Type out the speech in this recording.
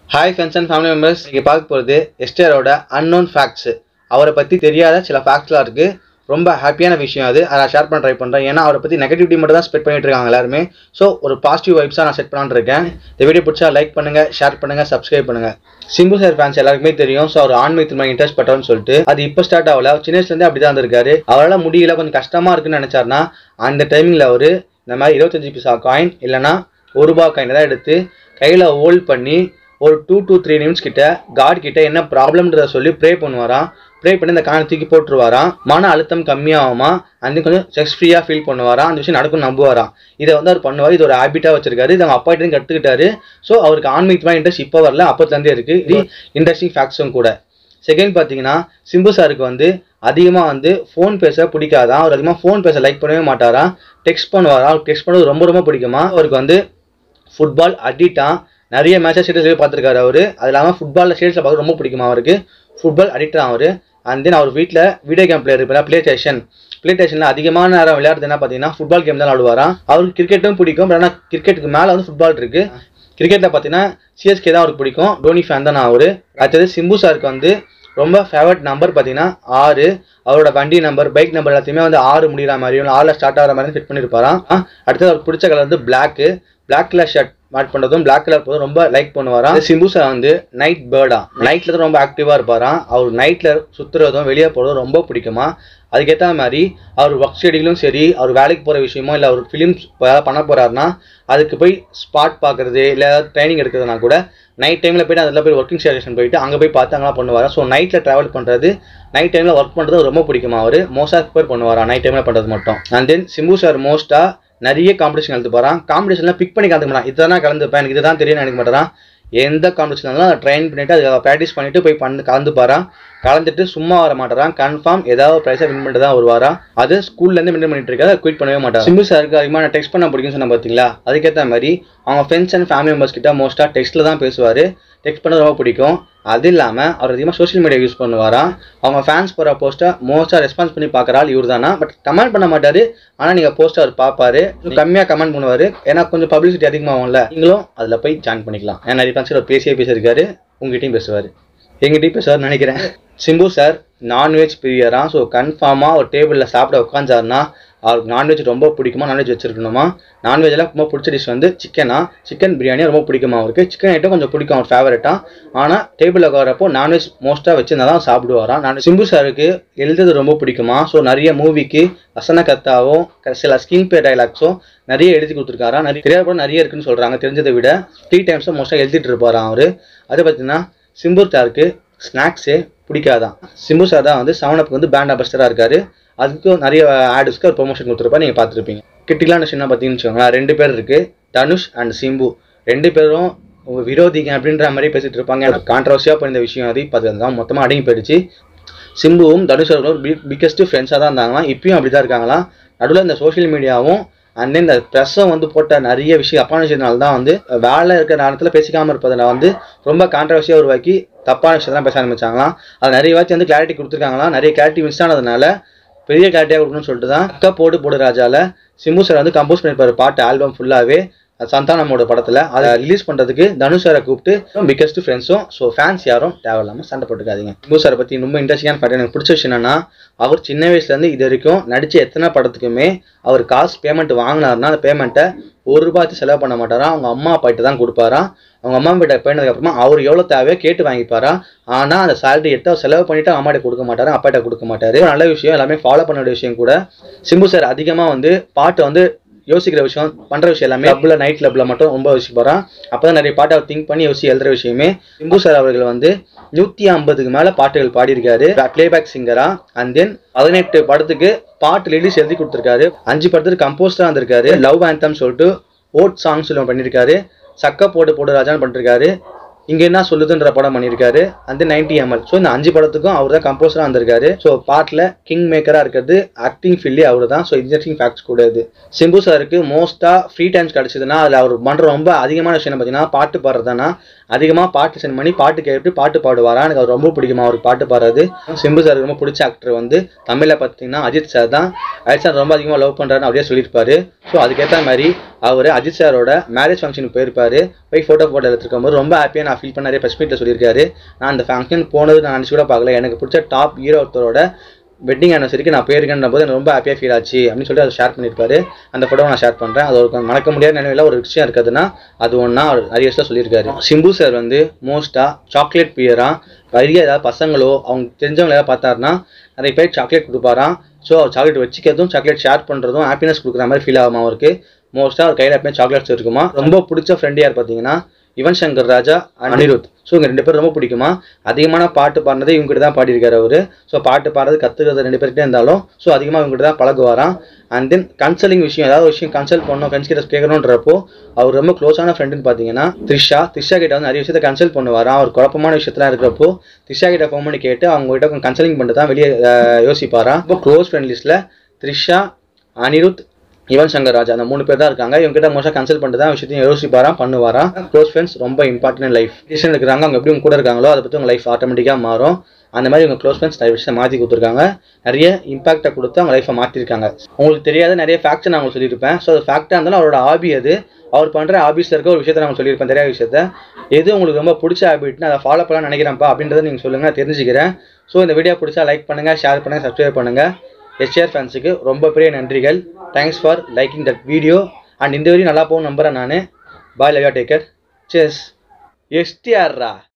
hi friends and family members இங்கே பார்க்க போகிறது எஸ்டரோட அன்னோன் ஃபேக்ட்ஸ் அவரை பற்றி தெரியாத சில ஃபேக்ட்ஸ்லாம் இருக்குது ரொம்ப ஹாப்பியான விஷயம் அது அதை நான் ஷேர் பண்ண ட்ரை பண்ணுறேன் ஏன்னா அவரை பற்றி நெகட்டிவிட்டி மட்டும் தான் ஸ்பெட் பண்ணிட்டு இருக்காங்க எல்லாருமே ஸோ ஒரு பாசிட்டிவ் வைப்ஸாக நான் செட் பண்ணலான்னு இருக்கேன் இந்த வீடியோ பிடிச்சா லைக் பண்ணுங்கள் ஷேர் பண்ணுங்கள் சப்ஸ்கிரைப் பண்ணுங்கள் சிம்பிள் சார் ஃபேன்ஸ் எல்லாருக்குமே தெரியும் ஸோ அவர் ஆன்மீகத்தில் மேலே இன்ட்ரெஸ்ட் பட்டவன்னு சொல்லிட்டு அது இப்போ ஸ்டார்ட் ஆகல அவர் சின்ன வயசுலேருந்தே அப்படி தான் இருந்திருக்காரு அவரால் முடியல கொஞ்சம் கஷ்டமாக இருக்குன்னு நினச்சாருன்னா அந்த டைமிங்கில் அவர் இந்த மாதிரி இருபத்தஞ்சு பைசா காயின் இல்லைன்னா ஒரு ரூபா காயின் தான் எடுத்து கையில் ஹோல்ட் பண்ணி ஒரு டூ டூ த்ரீ நிமிட்ஸ் கிட்ட காட் கிட்ட என்ன ப்ராப்ளம்ன்றத சொல்லி ப்ரே பண்ணுவாராம் ப்ரே பண்ணி இந்த காணை தூக்கி போட்டுருவாராம் மன அழுத்தம் கம்மியாகுமா அந்த கொஞ்சம் ஸ்ட்ரெஸ் ஃப்ரீயாக ஃபீல் பண்ணுவாராம் அந்த விஷயம் நடக்கும் நம்புவாராம் இதை வந்து அவர் பண்ணுவார் இது ஒரு ஹேபிட்டாக வச்சிருக்காரு இது அவங்க அப்பா கிட்ட கற்றுக்கிட்டாரு ஸோ அவருக்கு ஆன்மீகமாக இன்ட்ரெஸ்ட் இப்போ வரல அப்போத்துலேருந்தே இருக்குது இது இன்ட்ரெஸ்டிங் ஃபேக்ட்ஸும் கூட செகண்ட் பார்த்தீங்கன்னா சிம்பு சாருக்கு வந்து அதிகமாக வந்து ஃபோன் பேச பிடிக்காதான் அவர் அதிகமாக ஃபோன் பேச லைக் பண்ணவே மாட்டாராம் டெக்ஸ்ட் பண்ணுவாராம் அவர் டெக்ஸ்ட் பண்ணுறது ரொம்ப ரொம்ப பிடிக்குமா அவருக்கு வந்து ஃபுட்பால் அடிக்டா நிறைய மேட்சஸ் ஸ்டேட்டஸ் பார்த்துருக்காரு அவர் அது இல்லாமல் ஃபுட்பாலில் ஸ்டேட்டஸில் பார்க்க ரொம்ப பிடிக்குமா அவருக்கு ஃபுட்பால் அடிக்ட் அவர் அண்ட் தென் அவர் வீட்டில் வீடியோ கேம் பிளேயர் இருப்பார் ப்ளே ஸ்டேஷன் ப்ளே ஸ்டேஷனில் அதிகமான நேரம் விளையாடுறது என்ன பார்த்தீங்கன்னா ஃபுட்பால் கேம் தான் விளாடுவாராம் அவருக்கு கிரிக்கெட்டும் பிடிக்கும் பட் ஆனால் கிரிக்கெட்டுக்கு மேலே வந்து ஃபுட்பால் இருக்குது கிரிக்கெட்டில் பார்த்தீங்கன்னா சிஎஸ்கே தான் அவருக்கு பிடிக்கும் டோனி ஃபேன் தான் நான் அவர் அடுத்தது சிம்பு சாருக்கு வந்து ரொம்ப ஃபேவரட் நம்பர் பார்த்தீங்கன்னா ஆறு அவரோட வண்டி நம்பர் பைக் நம்பர் எல்லாத்தையுமே வந்து ஆறு முடிகிற மாதிரியும் ஆறில் ஸ்டார்ட் ஆகிற மாதிரி ஃபிட் பண்ணியிருப்பாராம் ஆ, அடுத்தது அவருக்கு பிடிச்ச கலர் வந்து பிளாக்கு பிளாக் கலர் ஷர்ட் மேட் பண்ணுறதும் பிளாக் கலர் போதும் ரொம்ப லைக் பண்ணுவாராம் சிம்பு சார் வந்து நைட் பேர்டா நைட்டில் தான் ரொம்ப ஆக்டிவாக இருப்பாராம் அவர் நைட்டில் சுற்றுறதும் வெளியே போகிறதும் ரொம்ப பிடிக்குமா அதுக்கேற்ற மாதிரி அவர் ஒர்க் ஷெடியூலும் சரி அவர் வேலைக்கு போகிற விஷயமோ இல்லை அவர் ஃபிலிம்ஸ் பண்ண போகிறாருன்னா அதுக்கு போய் ஸ்பாட் பார்க்குறது இல்லை ஏதாவது ட்ரைனிங் எடுக்கிறதுனா கூட நைட் டைமில் போயிட்டு அதில் போய் ஒர்க்கிங் ஸ்டேஷன் போயிட்டு அங்கே போய் பார்த்து அங்கெல்லாம் பண்ணுவார் ஸோ நைட்டில் ட்ராவல் பண்ணுறது நைட் டைமில் ஒர்க் பண்ணுறது ரொம்ப பிடிக்குமா அவர் மோஸ்ட்டாக ப்ரிப்பேர் பண்ணுவாரா நைட் டைமில் பண்ணுறது மட்டும் அண்ட் தென் சிம்பு சார் மோஸ்ட்டாக நிறைய காம்படிஷன் கலந்து போகிறான் காம்படிஷன்லாம் பிக் பண்ணி கலந்துக்க மாட்டான் இதுதான் கலந்துப்பேன் எனக்கு இதுதான் தெரியும் நினைக்க மாட்டேறான் எந்த காம்படிஷன் இருந்தாலும் அதை ட்ரைன் பண்ணிட்டு அதை ப்ராக்டிஸ் பண்ணிட்டு போய் பண்ணு கலந்து பாரான் கலந்துட்டு சும்மா வர மாட்டாரான் கன்ஃபார்ம் ஏதாவது ப்ரைஸை வின் பண்ணிட்டு தான் வருவாரா அது ஸ்கூல்லேருந்து மெயின்டைன் பண்ணிட்டு இருக்காது குயிட் பண்ணவே மாட்டார் சிம்பு சாருக்கு அதிகமாக டெக்ஸ்ட் பண்ண பிடிக்கும்னு சொன்ன பார்த்தீங்களா அதுக்கேற்ற மாதிரி அவங்க ஃப்ரெண்ட்ஸ் அண்ட் ஃபேமிலி மெம்பர்ஸ் கிட்ட மோஸ்ட்டாக டெக்ஸ்ட்டில் தான் பேசுவார் டெக்ஸ்ட் பண்ண ரொம்ப பிடிக்கும் அது இல்லாமல் அவர் அதிகமாக சோஷியல் மீடியா யூஸ் பண்ணுவாராம் அவங்க ஃபேன்ஸ் போகிற போஸ்ட்டை மோஸ்ட்டாக ரெஸ்பான்ஸ் பண்ணி பார்க்குறாள் இவர் தானா பட் கமெண்ட் பண்ண மாட்டார் ஆனால் நீங்கள் போஸ்ட்டை அவர் பார்ப்பாரு கம்மியாக கமெண்ட் பண்ணுவார் ஏன்னா கொஞ்சம் பப்ளிசிட்டி அதிகமாகும்ல நீங்களும் அதில் போய் ஜாயின் பண்ணிக்கலாம் ஏன்னா நிறைய ஃபேன்ஸ் அவர் பேசியே பேசியிருக்காரு உங்ககிட்டயும் பேசுவார் எங்கிட்டையும் பேசுவார் நினைக்கிறேன் சிம்பு சார் நான்வெஜ் பிரியரா ஸோ கன்ஃபார்மாக ஒரு டேபிளில் சாப்பிட உட்காந்தாருன்னா அவருக்கு நான்வெஜ் ரொம்ப பிடிக்குமா நான்வெஜ் வச்சிருக்கணுமா நான்வெஜ்ல ரொம்ப பிடிச்ச டிஷ் வந்து சிக்கனா சிக்கன் பிரியாணி ரொம்ப பிடிக்குமா அவருக்கு சிக்கன் ஐட்டம் கொஞ்சம் பிடிக்கும் அவர் ஃபேவரட்டா ஆனால் டேபிளில் உட்காரப்போ நான்வெஜ் மோஸ்ட்டாக வச்சிருந்தா தான் சாப்பிடுவாராம் நான் சிம்பு சாருக்கு எழுதுறது ரொம்ப பிடிக்குமா ஸோ நிறைய மூவிக்கு வசன கத்தாவும் சில ஸ்கின் பே டைலாக்ஸும் நிறைய எழுதி கொடுத்துருக்காரா நிறைய தெரியாத படம் நிறைய இருக்குன்னு சொல்கிறாங்க தெரிஞ்சதை விட த்ரீ டைம்ஸாக மோஸ்ட்டாக எழுதிட்டு இருப்பாராம் அவர் அது பார்த்தீங்கன்னா சிம்பு சாருக்கு ஸ்நாக்ஸே பிடிக்காதான் சிம்பு சார் தான் வந்து செவன் அப்புக்கு வந்து பேண்ட் அம்பஸ்டராக இருக்காரு அதுக்கும் நிறைய ஆட்ஸ்க்கு ஒரு ப்ரொமோஷன் கொடுத்துருப்பா நீங்கள் பார்த்துருப்பீங்க கிட்டிக்கலான விஷயம் என்ன பார்த்தீங்கன்னு வச்சுக்கோங்களேன் ரெண்டு பேர் இருக்குது தனுஷ் அண்ட் சிம்பு ரெண்டு பேரும் உங்க விரோதிங்க அப்படின்ற மாதிரி பேசிட்டு இருப்பாங்க கான்ட்ரவர்சியாக பண்ண விஷயம் அது இப்போ அதுதான் மொத்தமாக அடங்கி போயிடுச்சு சிம்புவும் தனுஷ் அவர்களும் பிக்கஸ்ட் ஃப்ரெண்ட்ஸாக தான் இருந்தாங்களாம் இப்பயும் அப்படி தான் இருக்காங்களாம் நடுவில் இந்த சோஷியல் மீடியாவும் அண்ட் தென் இந்த ப்ரெஸ்ஸும் வந்து போட்ட நிறைய விஷயம் தப்பான விஷயத்தினால தான் வந்து வேலை இருக்கிற நேரத்தில் பேசிக்காமல் இருப்பதில் வந்து ரொம்ப கான்ட்ரவர்சியாக உருவாக்கி தப்பான விஷயத்தெல்லாம் பேச ஆரம்பிச்சாங்களாம் அது நிறைய வாட்டி வந்து கிளாரிட்டி கொடுத்துருக்காங்களாம் நிறைய கிளாரிட்டி மிஸ் ஆனதுனால பெரிய கிளாரிட்டியாக கொடுக்கணும்னு சொல்லிட்டு தான் அக்கா போடு போடு ராஜால சிம்பு சார் வந்து கம்போஸ் பண்ணியிருப்பாரு பாட்டு ஆல்பம் ஃபுல்லாகவே சந்தானமோட படத்தில் அதை ரிலீஸ் பண்ணுறதுக்கு தனுஷ் சாரை கூப்பிட்டு பிக்கஸ்ட் ஃப்ரெண்ட்ஸும் ஸோ ஃபேன்ஸ் யாரும் தேவையில்லாமல் சண்டை போட்டுக்காதீங்க சிம்பு சாரை பற்றி ரொம்ப இன்ட்ரெஸ்டிங்கான பாட்டு எனக்கு பிடிச்ச விஷயம் என்னன்னா அவர் சின்ன வயசுலேருந்து இது வரைக்கும் நடித்த எத்தனை படத்துக்குமே அவர் காசு பேமெண்ட் வாங்கினாருன்னா அந்த பேமெண்ட்டை ஒரு ரூபாய்க்கு செலவு பண்ண மாட்டாராம் அவங்க அம்மா அப்பாட்ட தான் கொடுப்பாராம் அவங்க அம்மா கிட்ட போயினதுக்கப்புறமா அவர் எவ்வளோ தேவையோ கேட்டு வாங்கிப்பாரா ஆனால் அந்த சேலரி எடுத்து அவர் செலவு பண்ணிட்டு அம்மாட்ட கொடுக்க மாட்டாரு அப்பாட்ட கொடுக்க மாட்டாரு நல்ல விஷயம் எல்லாமே ஃபாலோ பண்ண வேண்டிய விஷயம் கூட சிம்பு சார் அதிகமாக வந்து பாட்டை வந்து யோசிக்கிற விஷயம் பண்ணுற விஷயம் எல்லாமே கிளப்ல நைட் கிளப்ல மட்டும் ரொம்ப யோசிப்பாராம் அப்போ தான் நிறைய பாட்டை அவர் திங்க் பண்ணி யோசிச்சு எழுதுற விஷயமே சிம்பு சார் அவர்கள் வந்து நூற்றி ஐம்பதுக்கு மேலே பாட்டுகள் பாடியிருக்காரு பிளேபேக் சிங்கரா அண்ட் தென் பதினெட்டு படத்துக்கு பாட்டு லிரிக்ஸ் எழுதி கொடுத்துருக்காரு அஞ்சு படத்துக்கு கம்போஸ்டராக இருந்திருக்காரு லவ் ஆந்தம் சொல்லிட்டு ஓட் சாங்ஸ் ஒன்று பண்ணியிருக்காரு சக்க போட்டு போட்டு ராஜான்னு பண்ணிருக்காரு இங்க என்ன சொல்லுதுன்ற படம் பண்ணியிருக்காரு அந்த நைன்டி எம்எல் ஸோ இந்த அஞ்சு படத்துக்கும் அவர் தான் கம்போசராக வந்திருக்காரு ஸோ பாட்டில் கிங் மேக்கராக இருக்கிறது ஆக்டிங் ஃபீல்டே அவர் தான் ஸோ இன்ட்ரெஸ்டிங் ஃபேக்ட்ஸ் கூட இது சிம்பு சாருக்கு மோஸ்ட்டாக ஃப்ரீ டைம்ஸ் கிடச்சிதுன்னா அதில் அவர் பண்ணுற ரொம்ப அதிகமான விஷயம் என்ன பார்த்தீங்கன்னா பாட்டு பாடுறதுனா அதிகமாக பாட்டு சென்ட் பண்ணி பாட்டு கேட்டு பாட்டு பாடுவாரா எனக்கு அவர் ரொம்ப பிடிக்குமா அவருக்கு பாட்டு பாடுறது சிம்பு சார் ரொம்ப பிடிச்ச ஆக்டர் வந்து தமிழில் பார்த்தீங்கன்னா அஜித் சார் தான் அஜித் சார் ரொம்ப அதிகமாக லவ் பண்ணுறாருன்னு அப்படியே சொல்லியிருப்பாரு ஸோ அதுக்கேற்ற மாதிரி அவர் அஜித் சாரோட மேரேஜ் ஃபங்க்ஷனுக்கு போயிருப்பாரு போய் ஃபோட்டோ ஃபோட்டோ எடுத்துருக்கும் போது ரொம்ப ஹாப்பியாக நான் நான் ஃபீல் பண்ண நிறைய ப்ரெஸ் மீட்டில் சொல்லியிருக்காரு நான் அந்த ஃபங்க்ஷன் போனது நான் நினச்சி கூட பார்க்கல எனக்கு பிடிச்ச டாப் ஹீரோ ஒருத்தரோட வெட்டிங் ஆனிவர்சரிக்கு நான் போயிருக்கேன்ற போது எனக்கு ரொம்ப ஹாப்பியாக ஃபீல் ஆச்சு அப்படின்னு சொல்லிட்டு அதை ஷேர் பண்ணியிருப்பாரு அந்த ஃபோட்டோவை நான் ஷேர் பண்ணுறேன் அது ஒரு மறக்க முடியாத நினைவில் ஒரு விஷயம் இருக்குதுன்னா அது ஒன்றா அவர் நிறைய விஷயம் சொல்லியிருக்காரு சிம்பு சார் வந்து மோஸ்ட்டாக சாக்லேட் பியராக நிறைய ஏதாவது பசங்களோ அவங்க தெரிஞ்சவங்க ஏதாவது பார்த்தாருன்னா நிறைய பேர் சாக்லேட் கொடுப்பாராம் ஸோ அவர் சாக்லேட் வச்சுக்கிறதும் சாக்லேட் ஷேர் பண்ணுறதும் ஹாப்பினஸ் கொடுக்குற மாதிரி ஃபீல் ஆகுமா அவருக்கு மோஸ்ட்டாக அவர் கையில் எப்பவுமே சாக்லேட்ஸ் இருக்குமா ரொம்ப பிடிச்ச ஃப்ரெண்ட் யார் பார்த்தீங்கன்னா யுவன் சங்கர் ராஜா அனிருத் ஸோ இவங்க ரெண்டு பேரும் ரொம்ப பிடிக்குமா அதிகமான பாட்டு பாடினது இவங்ககிட்ட தான் பாடியிருக்காரு அவர் ஸோ பாட்டு பாடுறது கற்றுக்கிறது ரெண்டு பேர்கிட்ட இருந்தாலும் ஸோ அதிகமாக இவங்ககிட்ட தான் பழகுவாராம் அண்ட் தென் கன்சல்டிங் விஷயம் ஏதாவது ஒரு விஷயம் கன்சல்ட் பண்ணணும் ஃப்ரெண்ட்ஸ் கிட்ட கேட்கணுன்றப்போ அவர் ரொம்ப க்ளோஸான ஃப்ரெண்டுன்னு பார்த்தீங்கன்னா த்ரிஷா த்ரிஷா கிட்ட வந்து நிறைய விஷயத்தை கன்சல்ட் பண்ணுவாராம் அவர் குழப்பமான விஷயத்தெல்லாம் இருக்கிறப்போ த்ரிஷா கிட்ட ஃபோன் பண்ணி கேட்டு அவங்க கிட்ட கொஞ்சம் கன்சல்டிங் பண்ணிட்டு தான் வெளியே அஹ், யோசிப்பாராம் இப்போ க்ளோஸ் ஃப்ரெண்ட் லிஸ்ட்டில் த்ரிஷா அனிருத் யுவன் சங்கர் ராஜா அந்த மூணு பேர் தான் இருக்காங்க இவங்க கிட்ட மோஸ்ட்டாக கன்சல்ட் பண்ணிட்டு தான் விஷயத்தையும் யோசிப்பாராம் பண்ணுவாராம் க்ளோஸ் ஃப்ரெண்ட்ஸ் ரொம்ப இம்பார்ட்டன்ட் லைஃப் டிசிஷன் இருக்கிறாங்க அவங்க எப்படி உங்க கூட இருக்காங்களோ அதை பற்றி உங்க லைஃப் ஆட்டோமேட்டிக்காக மாறும் அந்த மாதிரி உங்க க்ளோஸ் ஃப்ரெண்ட்ஸ் நிறைய விஷயத்தை மாற்றி கொடுத்துருக்காங்க நிறைய இம்பாக்டை கொடுத்து அவங்க லைஃப்பை மாற்றிருக்காங்க உங்களுக்கு தெரியாத நிறைய ஃபேக்ட்ஸ் நான் உங்களுக்கு சொல்லியிருப்பேன் ஸோ அது ஃபேக்டாக இருந்தாலும் அவரோட ஹாபி அது அவர் பண்ணுற ஹாபிஸில் இருக்க ஒரு விஷயத்தை நான் சொல்லியிருப்பேன் தெரியாத விஷயத்த எது உங்களுக்கு ரொம்ப பிடிச்ச ஹாபிட்னு அதை ஃபாலோ பண்ணலாம் நினைக்கிறேன்ப்பா அப்படின்றத நீங்கள் சொல்லுங்கள் நான் தெரிஞ்சுக்கிறேன் ஸோ இந்த வீடியோ பிடிச்சா லைக் பண்ணுங்கள் ஷேர் பண்ணுங்கள் சப்ஸ்கிரைப் பண்ணுங்கள் எஸ்ஆர் ஃபேன்ஸுக்கு ரொம்ப பெரிய நன்றிகள் thanks for liking that video and இந்த வீடியோ நல்லா போகும் நம்புறேன் நான் பாய் லவ்யா டேக்கர் செஸ் எஸ்டிஆர்ரா